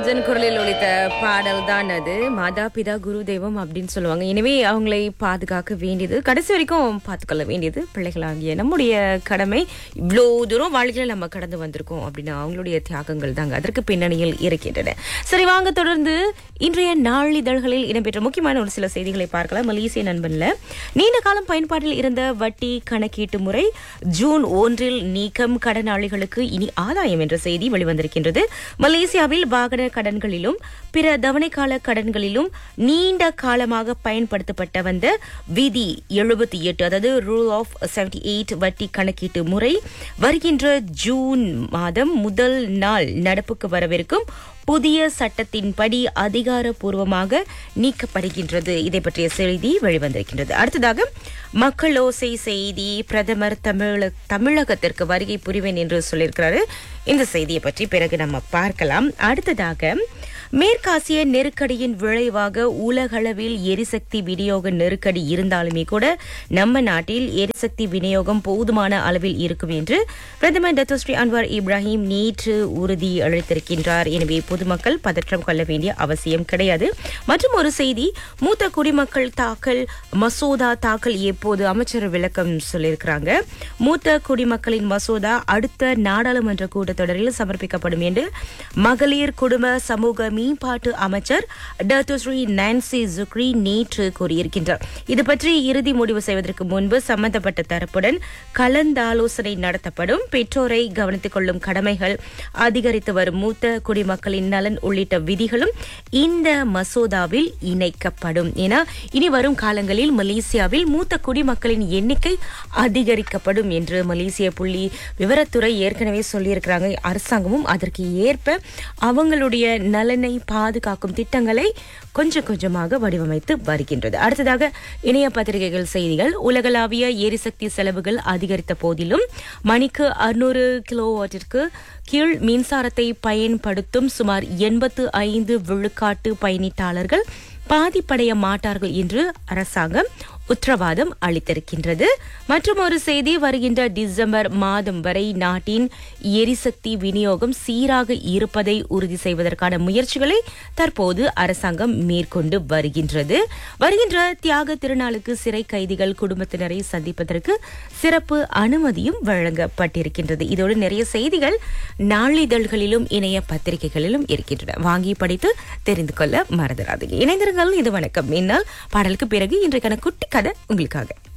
ராஜன் குரலில் ஒலித்த பாடல் தான் அது மாதா பிதா குரு தெய்வம் அப்படின்னு சொல்லுவாங்க எனவே அவங்களை பாதுகாக்க வேண்டியது கடைசி வரைக்கும் பார்த்துக்கொள்ள வேண்டியது பிள்ளைகளாகிய நம்முடைய கடமை இவ்வளோ தூரம் வாழ்க்கையில் நம்ம கடந்து வந்திருக்கோம் அப்படின்னு அவங்களுடைய தியாகங்கள் தாங்க அதற்கு பின்னணியில் இருக்கின்றன சரி வாங்க தொடர்ந்து இன்றைய நாளிதழ்களில் இடம்பெற்ற முக்கியமான ஒரு சில செய்திகளை பார்க்கலாம் மலேசிய நண்பன்ல நீண்ட காலம் பயன்பாட்டில் இருந்த வட்டி கணக்கீட்டு முறை ஜூன் ஒன்றில் நீக்கம் கடனாளிகளுக்கு இனி ஆதாயம் என்ற செய்தி வெளிவந்திருக்கின்றது மலேசியாவில் வாகன கடன்களிலும் பிற தவணைக்கால கடன்களிலும் நீண்ட காலமாக பயன்படுத்தப்பட்ட வந்த விதி எழுபத்தி எட்டு அதாவது ரூல் ஆஃப் செவன்டி எயிட் வட்டி கணக்கீட்டு முறை வருகின்ற ஜூன் மாதம் முதல் நாள் நடப்புக்கு வரவிருக்கும் புதிய சட்டத்தின்படி அதிகாரப்பூர்வமாக நீக்கப்படுகின்றது இதை பற்றிய செய்தி வெளிவந்திருக்கின்றது அடுத்ததாக மக்களோசை செய்தி பிரதமர் தமிழ தமிழகத்திற்கு வருகை புரிவேன் என்று சொல்லியிருக்கிறாரு இந்த செய்தியை பற்றி பிறகு நம்ம பார்க்கலாம் அடுத்ததாக மேற்காசிய நெருக்கடியின் விளைவாக உலகளவில் எரிசக்தி விநியோக நெருக்கடி இருந்தாலுமே கூட நம்ம நாட்டில் எரிசக்தி விநியோகம் போதுமான அளவில் இருக்கும் என்று பிரதமர் டத்தோஸ்ரீ அன்வார் இப்ராஹிம் நேற்று உறுதி அளித்திருக்கின்றார் எனவே பொதுமக்கள் பதற்றம் கொள்ள வேண்டிய அவசியம் கிடையாது மற்றும் ஒரு செய்தி மூத்த குடிமக்கள் தாக்கல் மசோதா தாக்கல் எப்போது அமைச்சர் விளக்கம் சொல்லியிருக்கிறாங்க மூத்த குடிமக்களின் மசோதா அடுத்த நாடாளுமன்ற கூட்டத்தொடரில் சமர்ப்பிக்கப்படும் என்று மகளிர் குடும்ப சமூக மேம்பாட்டு அமைச்சர் டத்துஸ்ரீ நான்சி ஜுக்ரி நேற்று கூறியிருக்கின்றார் இது பற்றி இறுதி முடிவு செய்வதற்கு முன்பு சம்பந்தப்பட்ட தரப்புடன் கலந்தாலோசனை நடத்தப்படும் பெற்றோரை கவனித்துக் கொள்ளும் கடமைகள் அதிகரித்து வரும் மூத்த குடிமக்களின் நலன் உள்ளிட்ட விதிகளும் இந்த மசோதாவில் இணைக்கப்படும் என இனி வரும் காலங்களில் மலேசியாவில் மூத்த குடிமக்களின் எண்ணிக்கை அதிகரிக்கப்படும் என்று மலேசிய புள்ளி விவரத்துறை ஏற்கனவே சொல்லியிருக்கிறாங்க அரசாங்கமும் அதற்கு ஏற்ப அவங்களுடைய நலனை பாதுகாக்கும் திட்டங்களை கொஞ்சம் கொஞ்சமாக வடிவமைத்து வருகின்றது அடுத்ததாக இணைய பத்திரிகைகள் செய்திகள் உலகளாவிய எரிசக்தி செலவுகள் அதிகரித்த போதிலும் மணிக்கு அறுநூறு கிலோவாட்டிற்கு கீழ் மின்சாரத்தை பயன்படுத்தும் சுமார் எண்பத்து ஐந்து விழுக்காட்டு பயணிட்டாளர்கள் பாதிப்படைய மாட்டார்கள் என்று அரசாங்கம் உத்தரவாதம் அளித்திருக்கின்றது மற்றும் ஒரு செய்தி வருகின்ற டிசம்பர் மாதம் வரை நாட்டின் எரிசக்தி விநியோகம் சீராக இருப்பதை உறுதி செய்வதற்கான முயற்சிகளை தற்போது அரசாங்கம் மேற்கொண்டு வருகின்றது வருகின்ற தியாக திருநாளுக்கு சிறை கைதிகள் குடும்பத்தினரை சந்திப்பதற்கு சிறப்பு அனுமதியும் வழங்கப்பட்டிருக்கின்றது இதோடு நிறைய செய்திகள் நாளிதழ்களிலும் இணைய பத்திரிகைகளிலும் இருக்கின்றன வாங்கி படித்து தெரிந்து கொள்ள மறந்துடாதீங்க இணைந்திருங்கள் இது வணக்கம் என்னால் பாடலுக்கு பிறகு இன்றைக்கான குட்டி கதை உங்களுக்காக